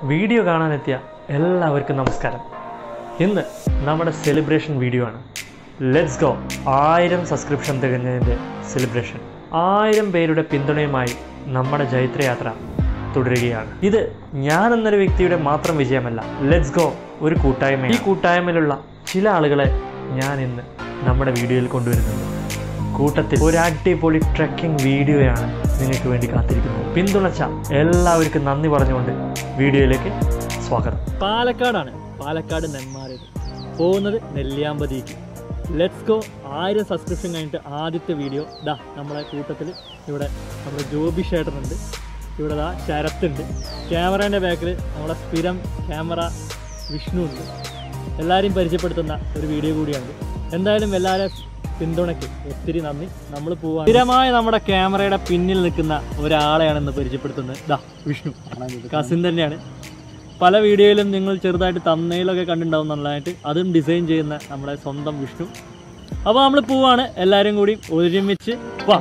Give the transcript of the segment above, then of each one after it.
video കാണാനെത്തിയ എല്ലാവർക്കും നമസ്കാരം ഇന്ന് നമ്മുടെ സെലിബ്രേഷൻ വീഡിയോ ആണ് ലെറ്റ്സ് ഗോ ആയിരം സബ്സ്ക്രിപ്ഷൻ തികഞ്ഞതിൻ്റെ സെലിബ്രേഷൻ ആയിരം പേരുടെ പിന്തുണയുമായി നമ്മുടെ ജൈത്രയാത്ര തുടരുകയാണ് ഇത് ഞാൻ എന്നൊരു വ്യക്തിയുടെ മാത്രം വിജയമല്ല ലെറ്റ്സ് ഗോ ഒരു കൂട്ടായ്മ ഈ കൂട്ടായ്മയിലുള്ള ചില ആളുകളെ ഞാൻ ഇന്ന് നമ്മുടെ വീഡിയോയിൽ കൊണ്ടുവരുന്നുണ്ട് കൂട്ടത്തിൽ ഒരു അടിപൊളി ട്രെക്കിംഗ് വീഡിയോയാണ് നിങ്ങൾക്ക് വേണ്ടി കാത്തിരിക്കുന്നത് പിന്തുണച്ച എല്ലാവർക്കും നന്ദി പറഞ്ഞുകൊണ്ട് വീഡിയോയിലേക്ക് സ്വാഗതം പാലക്കാടാണ് പാലക്കാട് നെന്മാറയിൽ പോകുന്നത് നെല്ലിയാമ്പതിക്ക് ലെറ്റ്സ് ഗോ ആയിരം സബ്സ്ക്രിപ്ഷൻ കഴിഞ്ഞിട്ട് ആദ്യത്തെ വീഡിയോ ദാ നമ്മളെ കൂട്ടത്തിൽ ഇവിടെ നമ്മുടെ ജോബി ഷേട്ടനുണ്ട് ഇവിടെ ദാ ശരത്തുണ്ട് ക്യാമറേൻ്റെ ബാക്കിൽ നമ്മുടെ സ്ഥിരം ക്യാമറ വിഷ്ണു ഉണ്ട് എല്ലാവരെയും പരിചയപ്പെടുത്തുന്ന ഒരു വീഡിയോ കൂടിയാണ് എന്തായാലും എല്ലാവരും പിന്തുണയ്ക്ക് ഒത്തിരി നന്ദി നമ്മൾ പോവാൻ സ്ഥിരമായ നമ്മുടെ ക്യാമറയുടെ പിന്നിൽ നിൽക്കുന്ന ഒരാളെയാണ് ഇന്ന് പരിചയപ്പെടുത്തുന്നത് ദാ വിഷ്ണു കസിൻ തന്നെയാണ് പല വീഡിയോയിലും നിങ്ങൾ ചെറുതായിട്ട് തമ്മയിലൊക്കെ കണ്ടിട്ടുണ്ടാവും നല്ലതായിട്ട് അതും ഡിസൈൻ ചെയ്യുന്ന നമ്മുടെ സ്വന്തം വിഷ്ണു അപ്പോൾ നമ്മൾ പോവാണ് എല്ലാവരും കൂടി ഒരുമിച്ച് വാ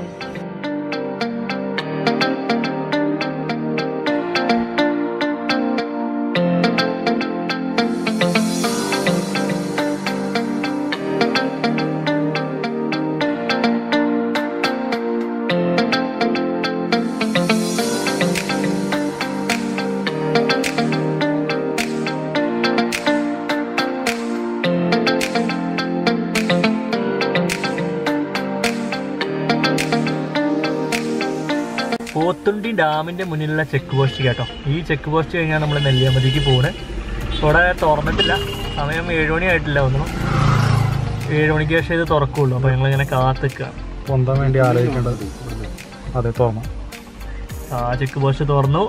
പോത്തുണ്ടി ഡാമിന്റെ മുന്നിലുള്ള ചെക്ക് പോസ്റ്റ് കേട്ടോ ഈ ചെക്ക് പോസ്റ്റ് കഴിഞ്ഞാൽ നമ്മൾ നെല്ലിയാമ്പതിക്ക് പോകുന്നത് ഇവിടെ തുറന്നിട്ടില്ല സമയം ഏഴ് മണി ആയിട്ടില്ല ഒന്നും ഏഴ് മണിക്ക് ശേഷം ഇത് തുറക്കുള്ളൂ അപ്പോൾ ഞങ്ങളിങ്ങനെ കാത്തിക്കുക പൊന്താൻ വേണ്ടി ആലോചിക്കേണ്ടത് അതെ തോന്നാം ആ ചെക്ക് പോസ്റ്റ് തുറന്നു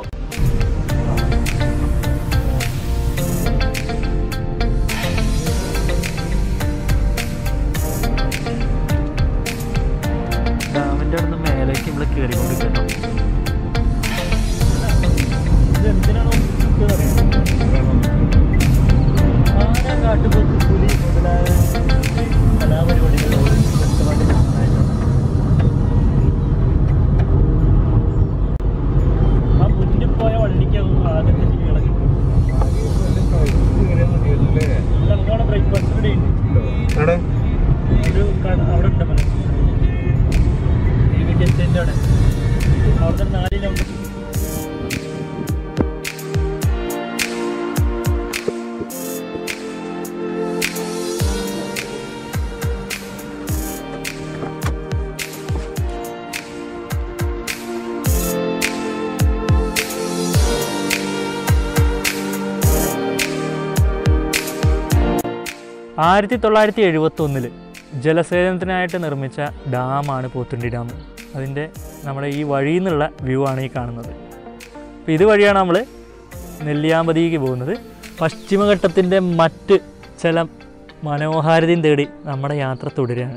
ഡാമിന്റെ അവിടെ നിന്ന് മേലേക്ക് നമ്മൾ കയറിക്കൊണ്ട് കേട്ടോ ആന കാട്ടുപോത്ത് പുലി മുതലായ കലാപരിപാടികളോട് വ്യക്തമായിട്ട് ഉണ്ടായിട്ടുണ്ട് ആ മുന്നിൽ പോയ വണ്ടിക്ക് ആദ്യത്തെ ജീവികളെ കിട്ടും നമുക്കവിടെ ബ്രേക്ക്ഫാസ്റ്റ് റെഡി ഉണ്ട് ഒരു കട അവിടെ ഉണ്ട് പല ലിമിറ്റ് എസ്റ്റേറ്റിൻ്റെ അവിടെ അവിടുത്തെ നാല് കിലോമീറ്റർ ആയിരത്തി തൊള്ളായിരത്തി എഴുപത്തി ഒന്നിൽ ജലസേചനത്തിനായിട്ട് നിർമ്മിച്ച ഡാമാണ് പോത്തുണ്ടി ഡാം അതിൻ്റെ നമ്മുടെ ഈ വഴിയിൽ നിന്നുള്ള വ്യൂ ആണ് ഈ കാണുന്നത് അപ്പോൾ ഇതുവഴിയാണ് നമ്മൾ നെല്ലിയാമ്പതിക്ക് പോകുന്നത് പശ്ചിമഘട്ടത്തിൻ്റെ മറ്റ് ചില മനോഹാരിതയും തേടി നമ്മുടെ യാത്ര തുടരുകയാണ്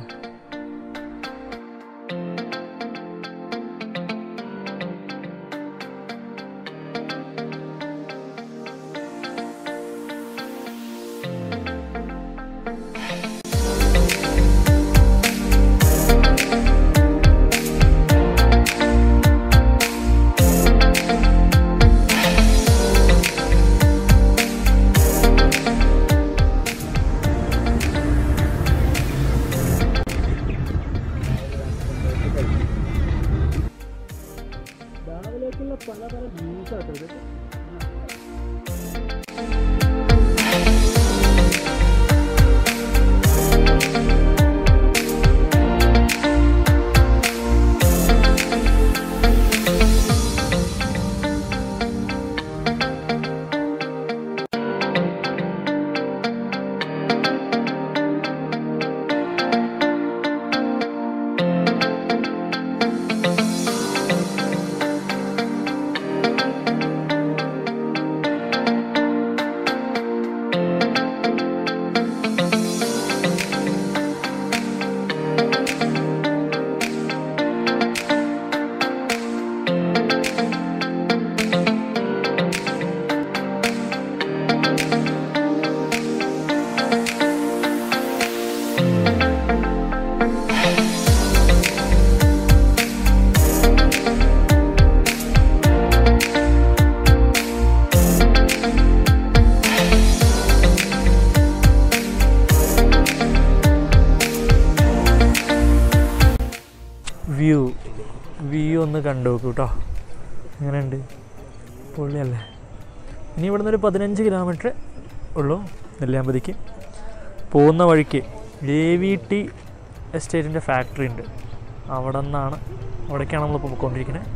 വ്യൂ ഒന്ന് കണ്ടു നോക്കൂ കേട്ടോ എങ്ങനെയുണ്ട് പൊള്ളിയല്ലേ ഇനി ഇവിടുന്ന് ഒരു പതിനഞ്ച് കിലോമീറ്റർ ഉള്ളൂ നെല്ലിയാമ്പതിക്ക് പോകുന്ന വഴിക്ക് എ വി ടി എസ്റ്റേറ്റിൻ്റെ ഫാക്ടറി ഉണ്ട് അവിടെ നിന്നാണ് അവിടേക്കാണ് നമ്മളിപ്പോൾ പോയിക്കൊണ്ടിരിക്കുന്നത്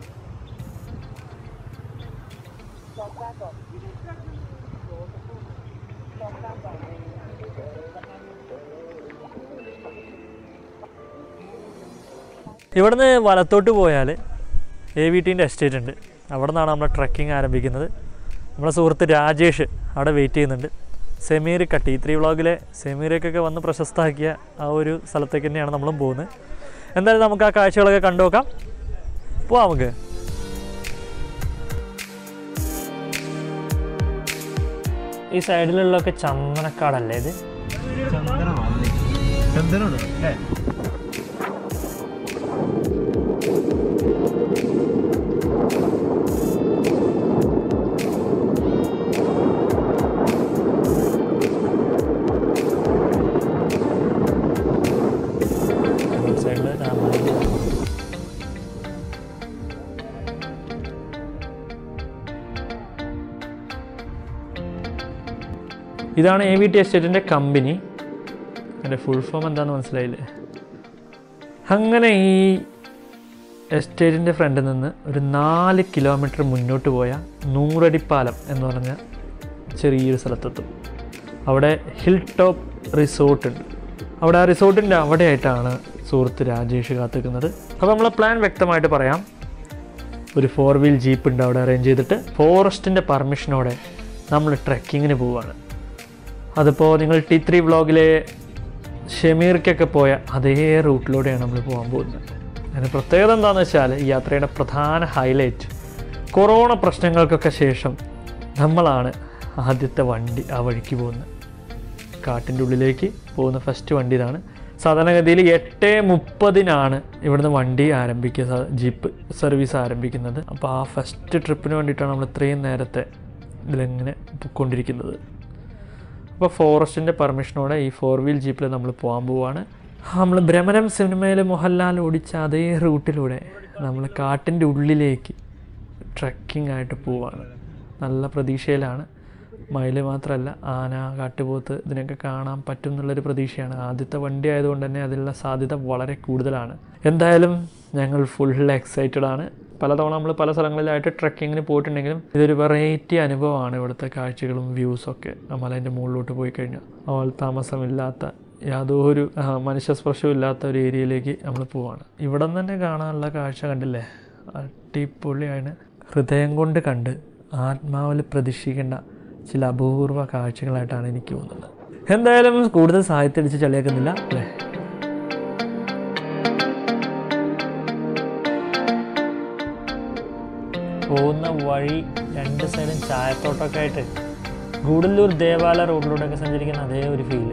ഇവിടുന്ന് വലത്തോട്ട് പോയാൽ എ വി ടീൻ്റെ എസ്റ്റേറ്റ് ഉണ്ട് അവിടെ നിന്നാണ് നമ്മൾ ട്രക്കിംഗ് ആരംഭിക്കുന്നത് നമ്മളെ സുഹൃത്ത് രാജേഷ് അവിടെ വെയിറ്റ് ചെയ്യുന്നുണ്ട് സെമീർ കട്ടി ത്രീ വ്ളോഗിലെ സെമീറൊക്കെ വന്ന് പ്രശസ്തമാക്കിയ ആ ഒരു സ്ഥലത്തേക്ക് തന്നെയാണ് നമ്മളും പോകുന്നത് എന്തായാലും നമുക്ക് ആ കാഴ്ചകളൊക്കെ കണ്ടു നോക്കാം പോവാം നമുക്ക് ഈ സൈഡിലുള്ളതൊക്കെ ചന്ദനക്കാടല്ലേ ഇത് സൈഡിൽ രാമായണം ഇതാണ് എ വി ടി എസ്റ്റേറ്റിൻ്റെ കമ്പനി എൻ്റെ ഫുൾ ഫോം എന്താണെന്ന് മനസ്സിലായില്ലേ അങ്ങനെ ഈ എസ്റ്റേറ്റിൻ്റെ ഫ്രണ്ടിൽ നിന്ന് ഒരു നാല് കിലോമീറ്റർ മുന്നോട്ട് പോയ നൂറടി പാലം എന്ന് പറഞ്ഞ ചെറിയൊരു സ്ഥലത്തെത്തും അവിടെ ഹിൽ ടോപ്പ് റിസോർട്ട് ഉണ്ട് അവിടെ ആ റിസോർട്ടിൻ്റെ അവിടെയായിട്ടാണ് സുഹൃത്ത് രാജേഷ് കാത്തിക്കുന്നത് അപ്പോൾ നമ്മളെ പ്ലാൻ വ്യക്തമായിട്ട് പറയാം ഒരു ഫോർ വീൽ ജീപ്പ് ഉണ്ട് അവിടെ അറേഞ്ച് ചെയ്തിട്ട് ഫോറസ്റ്റിൻ്റെ പെർമിഷനോടെ നമ്മൾ ട്രെക്കിങ്ങിന് പോവുകയാണ് അതിപ്പോൾ നിങ്ങൾ ടി ത്രീ വ്ളോഗിലെ ഷമീർക്കൊക്കെ പോയ അതേ റൂട്ടിലൂടെയാണ് നമ്മൾ പോകാൻ പോകുന്നത് അതിന് പ്രത്യേകത എന്താണെന്ന് വെച്ചാൽ ഈ യാത്രയുടെ പ്രധാന ഹൈലൈറ്റ് കൊറോണ പ്രശ്നങ്ങൾക്കൊക്കെ ശേഷം നമ്മളാണ് ആദ്യത്തെ വണ്ടി ആ വഴിക്ക് പോകുന്നത് കാട്ടിൻ്റെ ഉള്ളിലേക്ക് പോകുന്ന ഫസ്റ്റ് വണ്ടി ഇതാണ് സാധാരണഗതിയിൽ എട്ട് മുപ്പതിനാണ് ഇവിടുന്ന് വണ്ടി ആരംഭിക്കുക സ- ജീപ്പ് സർവീസ് ആരംഭിക്കുന്നത് അപ്പോൾ ആ ഫസ്റ്റ് ട്രിപ്പിന് വേണ്ടിയിട്ടാണ് നമ്മൾ ഇത്രയും നേരത്തെ ഇതിലിങ്ങനെ പൊയ്ക്കൊണ്ടിരിക്കുന്നത് അപ്പോൾ ഫോറസ്റ്റിൻ്റെ പെർമിഷനോടെ ഈ ഫോർ വീൽ ജീപ്പിൽ നമ്മൾ പോകാൻ പോവാണ് നമ്മൾ ഭ്രമരം സിനിമയിൽ മോഹൻലാൽ ഓടിച്ച അതേ റൂട്ടിലൂടെ നമ്മൾ കാട്ടിൻ്റെ ഉള്ളിലേക്ക് ട്രക്കിംഗ് ആയിട്ട് പോവാണ് നല്ല പ്രതീക്ഷയിലാണ് മയിൽ മാത്രമല്ല ആന കാട്ടുപോത്ത് ഇതിനൊക്കെ കാണാൻ പറ്റും എന്നുള്ളൊരു പ്രതീക്ഷയാണ് ആദ്യത്തെ വണ്ടി ആയതുകൊണ്ട് തന്നെ അതിനുള്ള സാധ്യത വളരെ കൂടുതലാണ് എന്തായാലും ഞങ്ങൾ ഫുൾ എക്സൈറ്റഡ് ആണ് പലതവണ നമ്മൾ പല സ്ഥലങ്ങളിലായിട്ട് ട്രക്കിങ്ങിന് പോയിട്ടുണ്ടെങ്കിലും ഇതൊരു വെറൈറ്റി അനുഭവമാണ് ഇവിടുത്തെ കാഴ്ചകളും വ്യൂസും ഒക്കെ ആ മലേൻ്റെ മുകളിലോട്ട് പോയി കഴിഞ്ഞാൽ ആൾ താമസമില്ലാത്ത യാതൊരു ആ, മനുഷ്യസ്പർശവും ഇല്ലാത്ത ഒരു ഏരിയയിലേക്ക് നമ്മൾ പോവാണ് ഇവിടെ നിന്ന് തന്നെ കാണാനുള്ള കാഴ്ച കണ്ടില്ലേ അടിപൊളിയാണ് ഹൃദയം കൊണ്ട് കണ്ട് ആത്മാവിൽ പ്രതീക്ഷിക്കേണ്ട ചില അപൂർവ കാഴ്ചകളായിട്ടാണ് എനിക്ക് തോന്നുന്നത് എന്തായാലും കൂടുതൽ സാഹിത്യം അടിച്ച് ചളിയാക്കുന്നില്ല അല്ലേ പോകുന്ന വഴി രണ്ട് സൈഡും ചായത്തോട്ടമൊക്കെ ആയിട്ട് ഗൂഡല്ലൂർ ദേവാലയ റോഡിലൂടെയൊക്കെ സഞ്ചരിക്കുന്ന അതേ ഒരു ഫീല്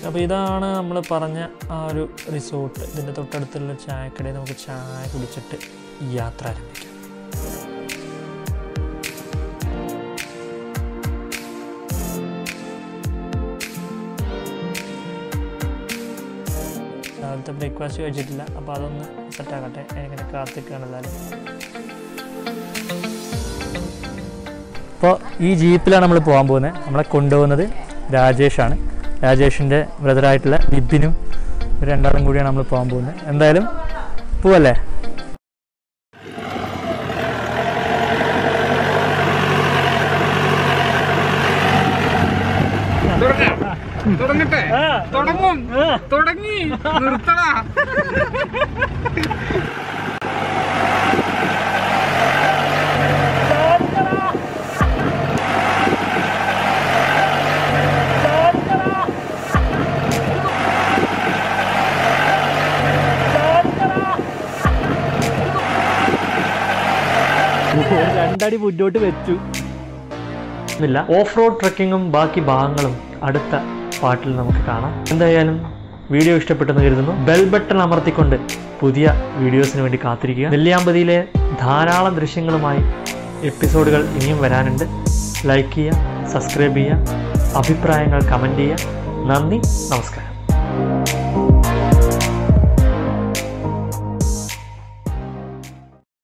അപ്പോൾ ഇതാണ് നമ്മൾ പറഞ്ഞ ആ ഒരു റിസോർട്ട് ഇതിൻ്റെ തൊട്ടടുത്തുള്ള ചായക്കടയിൽ നമുക്ക് ചായ കുടിച്ചിട്ട് യാത്ര ആരംഭിക്കാം രാവിലത്തെ ബ്രേക്ക്ഫാസ്റ്റ് കഴിച്ചിട്ടില്ല അപ്പോൾ അതൊന്ന് സെറ്റാക്കട്ടെ എങ്ങനെ കാത്തിക്കാണ് എല്ലാവരും അപ്പോൾ ഈ ജീപ്പിലാണ് നമ്മൾ പോകാൻ പോകുന്നത് നമ്മളെ കൊണ്ടുപോകുന്നത് രാജേഷാണ് രാജേഷിൻ്റെ ബ്രദറായിട്ടുള്ള ബിബിനും ഇവര് രണ്ടാളും കൂടിയാണ് നമ്മൾ പോകാൻ പോകുന്നത് എന്തായാലും പോവല്ലേ തുടങ്ങട്ടെ തുടങ്ങും തുടങ്ങി നിർത്തടാ രണ്ടടി മുന്നോട്ട് വെച്ചു ഇല്ല ഓഫ് റോഡ് ട്രക്കിങ്ങും ബാക്കി ഭാഗങ്ങളും അടുത്ത പാട്ടിൽ നമുക്ക് കാണാം എന്തായാലും വീഡിയോ ഇഷ്ടപ്പെട്ടെന്ന് കരുതുന്നു ബെൽ ബട്ടൺ അമർത്തിക്കൊണ്ട് പുതിയ വീഡിയോസിന് വേണ്ടി കാത്തിരിക്കുക നെല്ലിയാമ്പതിയിലെ ധാരാളം ദൃശ്യങ്ങളുമായി എപ്പിസോഡുകൾ ഇനിയും വരാനുണ്ട് ലൈക്ക് ചെയ്യുക സബ്സ്ക്രൈബ് ചെയ്യുക അഭിപ്രായങ്ങൾ കമൻറ്റ് ചെയ്യുക നന്ദി നമസ്കാരം